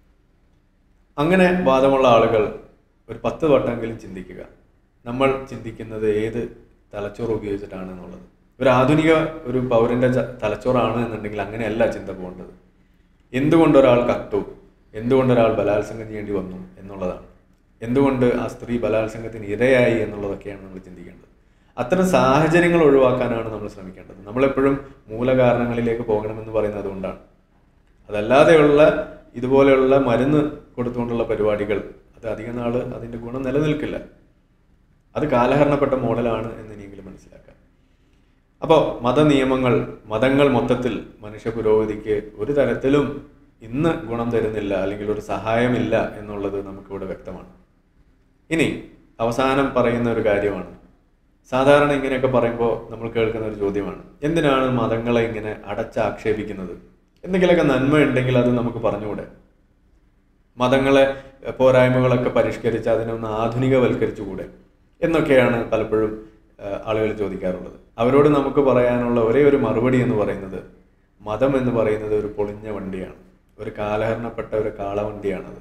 Speaker 1: അങ്ങനെ വാദമുള്ള ആളുകൾ ഒരു പത്ത് വട്ടമെങ്കിലും ചിന്തിക്കുക നമ്മൾ ചിന്തിക്കുന്നത് ഏത് തലച്ചോറ് ഉപയോഗിച്ചിട്ടാണ് എന്നുള്ളത് ഒരു ആധുനിക ഒരു പൗരന്റെ ച- തലച്ചോറാണ് എന്നുണ്ടെങ്കിൽ അങ്ങനെയല്ല ചിന്ത പോകേണ്ടത് എന്തുകൊണ്ട് ഒരാൾ കട്ടു എന്തുകൊണ്ട് ഒരാൾ ബലാത്സംഗം ചെയ്യേണ്ടി വന്നു എന്നുള്ളതാണ് എന്തുകൊണ്ട് ആ സ്ത്രീ ബലാത്സംഗത്തിന് ഇരയായി എന്നുള്ളതൊക്കെയാണ് നമ്മൾ ചിന്തിക്കേണ്ടത് അത്തരം സാഹചര്യങ്ങൾ ഒഴിവാക്കാനാണ് നമ്മൾ ശ്രമിക്കേണ്ടത് നമ്മളെപ്പോഴും മൂലകാരണങ്ങളിലേക്ക് പോകണമെന്ന് പറയുന്നത് അതുകൊണ്ടാണ് അതല്ലാതെയുള്ള ഇതുപോലെയുള്ള മരുന്ന് കൊടുത്തുകൊണ്ടുള്ള പരിപാടികൾ അത് അധിക നാള് അതിന്റെ ഗുണം നിലനിൽക്കില്ല അത് കാലഹരണപ്പെട്ട മോഡലാണ് എന്ന് ഇനിയെങ്കിലും മനസ്സിലാക്കാം അപ്പോൾ മതനിയമങ്ങൾ മതങ്ങൾ മൊത്തത്തിൽ മനുഷ്യ പുരോഗതിക്ക് ഒരു തരത്തിലും ഇന്ന് ഗുണം തരുന്നില്ല അല്ലെങ്കിൽ ഒരു സഹായമില്ല എന്നുള്ളത് നമുക്കിവിടെ വ്യക്തമാണ് ഇനി അവസാനം പറയുന്ന ഒരു കാര്യമാണ് സാധാരണ ഇങ്ങനെയൊക്കെ പറയുമ്പോൾ നമ്മൾ കേൾക്കുന്ന ഒരു ചോദ്യമാണ് എന്തിനാണ് മതങ്ങളെ ഇങ്ങനെ അടച്ചാക്ഷേപിക്കുന്നത് എന്തെങ്കിലുമൊക്കെ നന്മ ഉണ്ടെങ്കിൽ അത് നമുക്ക് പറഞ്ഞുകൂടെ മതങ്ങളെ എഹ്, പോരായ്മകളൊക്കെ പരിഷ്കരിച്ച് അതിനെ ഒന്ന് ആധുനികവൽക്കരിച്ചുകൂടെ എന്നൊക്കെയാണ് പലപ്പോഴും ഏഹ്, ആളുകൾ ചോദിക്കാറുള്ളത് അവരോട് നമുക്ക് പറയാനുള്ള ഒരേ ഒരു മറുപടി എന്ന് പറയുന്നത് മതം എന്ന് പറയുന്നത് ഒരു പൊളിഞ്ഞ വണ്ടിയാണ് ഒരു കാലഹരണപ്പെട്ട ഒരു കാളവണ്ടിയാണത്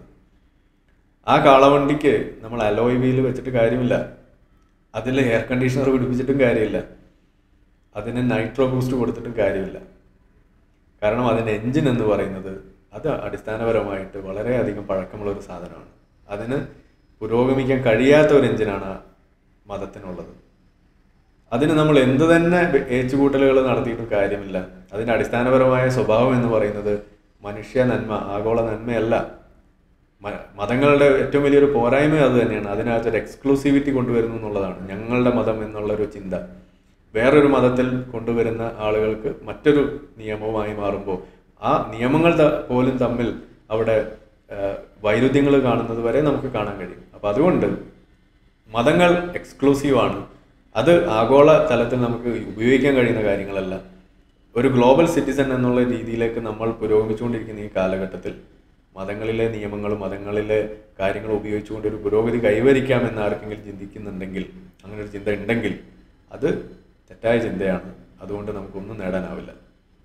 Speaker 1: ആ കാളവണ്ടിക്ക് നമ്മൾ അലോയ് വീല് വെച്ചിട്ട് കാര്യമില്ല അതിൽ എയർ കണ്ടീഷണർ പിടിപ്പിച്ചിട്ടും കാര്യമില്ല അതിന് നൈട്രോ ബൂസ്റ്റ് കൊടുത്തിട്ടും കാര്യമില്ല കാരണം അതിൻ്റെ എൻജിൻ എന്ന് പറയുന്നത് അത് അടിസ്ഥാനപരമായിട്ട് വളരെയധികം പഴക്കമുള്ള ഒരു സാധനമാണ് അതിന് പുരോഗമിക്കാൻ കഴിയാത്ത ഒരു എഞ്ചിനാണ് ആ മതത്തിനുള്ളത് അതിന് നമ്മൾ എന്ത് തന്നെ ഏച്ചുകൂട്ടലുകൾ നടത്തിയിട്ടും കാര്യമില്ല അതിന്റെ അടിസ്ഥാനപരമായ സ്വഭാവം എന്ന് പറയുന്നത് മനുഷ്യ നന്മ ആഗോള നന്മയല്ല മ- മതങ്ങളുടെ ഏറ്റവും വലിയൊരു പോരായ്മ അത് തന്നെയാണ് അതിനകത്ത് ഒരു എക്സ്ക്ലൂസിവിറ്റി കൊണ്ടുവരുന്നു എന്നുള്ളതാണ് ഞങ്ങളുടെ മതം എന്നുള്ളൊരു ചിന്ത വേറൊരു മതത്തിൽ കൊണ്ടുവരുന്ന ആളുകൾക്ക് മറ്റൊരു നിയമവുമായി മാറുമ്പോൾ ആ നിയമങ്ങൾ ത- പോലും തമ്മിൽ അവിടെ വൈരുദ്ധ്യങ്ങൾ കാണുന്നത് വരെ നമുക്ക് കാണാൻ കഴിയും അപ്പം അതുകൊണ്ട് മതങ്ങൾ എക്സ്ക്ലൂസീവ് ആണ് അത് ആഗോള തലത്തിൽ നമുക്ക് ഉപയോഗിക്കാൻ കഴിയുന്ന കാര്യങ്ങളല്ല ഒരു ഗ്ലോബൽ സിറ്റിസൺ എന്നുള്ള രീതിയിലേക്ക് നമ്മൾ പുരോഗമിച്ചുകൊണ്ടിരിക്കുന്ന ഈ കാലഘട്ടത്തിൽ മതങ്ങളിലെ നിയമങ്ങളും മതങ്ങളിലെ കാര്യങ്ങൾ ഉപയോഗിച്ചുകൊണ്ട് ഒരു പുരോഗതി കൈവരിക്കാമെന്ന് ആർക്കെങ്കിലും ചിന്തിക്കുന്നുണ്ടെങ്കിൽ അങ്ങനെ ഒരു ചിന്ത ഉണ്ടെങ്കിൽ അത് തെറ്റായ ചിന്തയാണ് അതുകൊണ്ട് നമുക്കൊന്നും നേടാനാവില്ല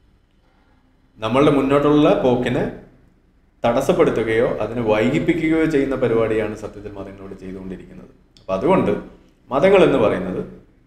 Speaker 1: നമ്മളുടെ മുന്നോട്ടുള്ള പോക്കിനെ തടസ്സപ്പെടുത്തുകയോ അതിനെ വൈകിപ്പിക്കുകയോ ചെയ്യുന്ന പരിപാടിയാണ് സത്യത്തിൽ മതങ്ങളോട് ചെയ്തുകൊണ്ടിരിക്കുന്നത് അപ്പം അതുകൊണ്ട് മതങ്ങൾ എന്ന് പറയുന്നത്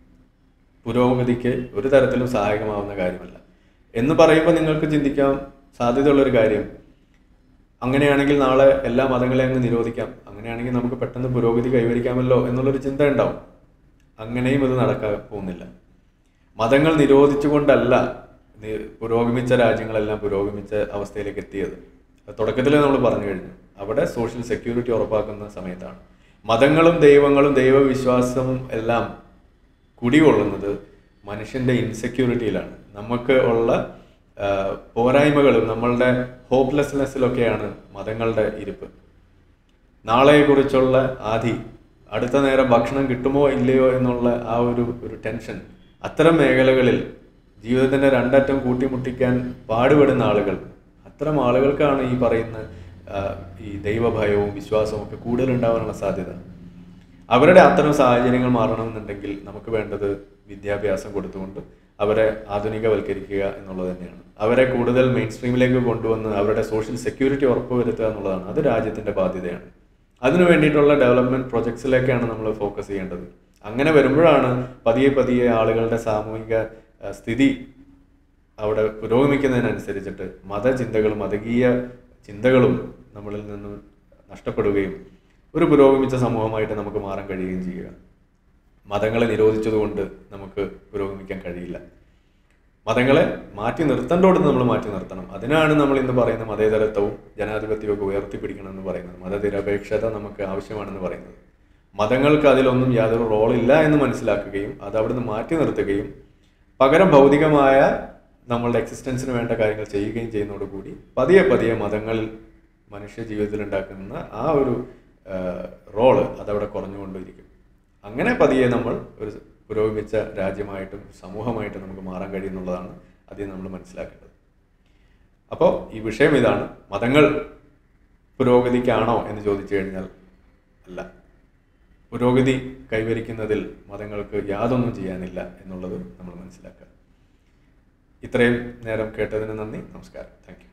Speaker 1: പുരോഗതിക്ക് ഒരു തരത്തിലും സഹായകമാവുന്ന കാര്യമല്ല എന്ന് പറയുമ്പോൾ നിങ്ങൾക്ക് ചിന്തിക്കാൻ സാധ്യതയുള്ളൊരു കാര്യം അങ്ങനെയാണെങ്കിൽ നാളെ എല്ലാ മതങ്ങളെയും അങ്ങ് നിരോധിക്കാം അങ്ങനെയാണെങ്കിൽ നമുക്ക് പെട്ടെന്ന് പുരോഗതി കൈവരിക്കാമല്ലോ എന്നുള്ളൊരു ചിന്ത ഉണ്ടാവും അങ്ങനെയും ഇത് നടക്കാൻ പോകുന്നില്ല മതങ്ങൾ നിരോധിച്ചുകൊണ്ടല്ല നി- പുരോഗമിച്ച രാജ്യങ്ങളെല്ലാം പുരോഗമിച്ച അവസ്ഥയിലേക്ക് എത്തിയത് അത് തുടക്കത്തിൽ നമ്മൾ പറഞ്ഞു കഴിഞ്ഞു അവിടെ സോഷ്യൽ സെക്യൂരിറ്റി ഉറപ്പാക്കുന്ന സമയത്താണ് മതങ്ങളും ദൈവങ്ങളും ദൈവവിശ്വാസവും എല്ലാം കുടികൊള്ളുന്നത് മനുഷ്യന്റെ ഇൻസെക്യൂരിറ്റിയിലാണ് നമുക്ക് ഉള്ള ആ, പോരായ്മകളും നമ്മളുടെ ഹോപ്പ്ലെസ്നെസ്സിലൊക്കെയാണ് മതങ്ങളുടെ ഇരിപ്പ് നാളെയെക്കുറിച്ചുള്ള ആധി അടുത്ത നേരം ഭക്ഷണം കിട്ടുമോ ഇല്ലയോ എന്നുള്ള ആ ഒരു ഒരു ടെൻഷൻ അത്തരം മേഖലകളിൽ ജീവിതത്തിന്റെ രണ്ടറ്റം കൂട്ടിമുട്ടിക്കാൻ പാടുപെടുന്ന ആളുകൾ അത്തരം ആളുകൾക്കാണ് ഈ പറയുന്ന ആ, ഈ ദൈവഭയവും വിശ്വാസവും ഒക്കെ കൂടുതൽ ഉണ്ടാവാനുള്ള സാധ്യത അവരുടെ അത്തരം സാഹചര്യങ്ങൾ മാറണമെന്നുണ്ടെങ്കിൽ നമുക്ക് വേണ്ടത് വിദ്യാഭ്യാസം കൊടുത്തുകൊണ്ട് അവരെ ആധുനികവൽക്കരിക്കുക എന്നുള്ളത് തന്നെയാണ് അവരെ കൂടുതൽ മെയിൻ സ്ട്രീമിലേക്ക് കൊണ്ടുവന്ന് അവരുടെ സോഷ്യൽ സെക്യൂരിറ്റി ഉറപ്പുവരുത്തുക എന്നുള്ളതാണ് അത് രാജ്യത്തിന്റെ ബാധ്യതയാണ് അതിനു വേണ്ടിയിട്ടുള്ള ഡെവലപ്മെന്റ് പ്രൊജക്ട്സിലേക്കാണ് നമ്മൾ ഫോക്കസ് ചെയ്യേണ്ടത് അങ്ങനെ വരുമ്പോഴാണ് പതിയെ പതിയെ ആളുകളുടെ സാമൂഹിക ആ, സ്ഥിതി അവിടെ പുരോഗമിക്കുന്നതിനനുസരിച്ചിട്ട് മതചിന്തകളും മതകീയ ചിന്തകളും നമ്മളിൽ നിന്ന് നഷ്ടപ്പെടുകയും ഒരു പുരോഗമിച്ച സമൂഹമായിട്ട് നമുക്ക് മാറാൻ കഴിയുകയും ചെയ്യുക മതങ്ങളെ നിരോധിച്ചതുകൊണ്ട് നമുക്ക് പുരോഗമിക്കാൻ കഴിയില്ല മതങ്ങളെ മാറ്റി നിർത്തേണ്ടോട് നമ്മൾ മാറ്റി നിർത്തണം അതിനാണ് നമ്മൾ ഇന്ന് പറയുന്ന മതേതരത്വവും ജനാധിപത്യവും ഒക്കെ ഉയർത്തിപ്പിടിക്കണം എന്ന് പറയുന്നത് മതനിരപേക്ഷത നമുക്ക് ആവശ്യമാണെന്ന് പറയുന്നത് മതങ്ങൾക്ക് അതിലൊന്നും യാതൊരു റോളില്ല എന്ന് മനസ്സിലാക്കുകയും അത് അവിടുന്ന് മാറ്റി നിർത്തുകയും പകരം ഭൗതികമായ നമ്മളുടെ എക്സിസ്റ്റൻസിന് വേണ്ട കാര്യങ്ങൾ ചെയ്യുകയും ചെയ്യുന്നതോടുകൂടി പതിയെ പതിയെ മതങ്ങളിൽ മനുഷ്യ ജീവിതത്തിൽ ഉണ്ടാക്കുന്ന ആ ഒരു റോള് അതവിടെ കുറഞ്ഞുകൊണ്ടിരിക്കും അങ്ങനെ പതിയെ നമ്മൾ ഒരു പുരോഗമിച്ച രാജ്യമായിട്ടും സമൂഹമായിട്ടും നമുക്ക് മാറാൻ കഴിയുന്നുള്ളതാണ് ആദ്യം നമ്മൾ മനസ്സിലാക്കേണ്ടത് അപ്പോൾ ഈ വിഷയം ഇതാണ് മതങ്ങൾ പുരോഗതിക്കാണോ എന്ന് ചോദിച്ചു കഴിഞ്ഞാൽ അല്ല പുരോഗതി കൈവരിക്കുന്നതിൽ മതങ്ങൾക്ക് യാതൊന്നും ചെയ്യാനില്ല എന്നുള്ളത് നമ്മൾ മനസ്സിലാക്കുക ഇത്രയും നേരം കേട്ടതിന് നന്ദി നമസ്കാരം താങ്ക്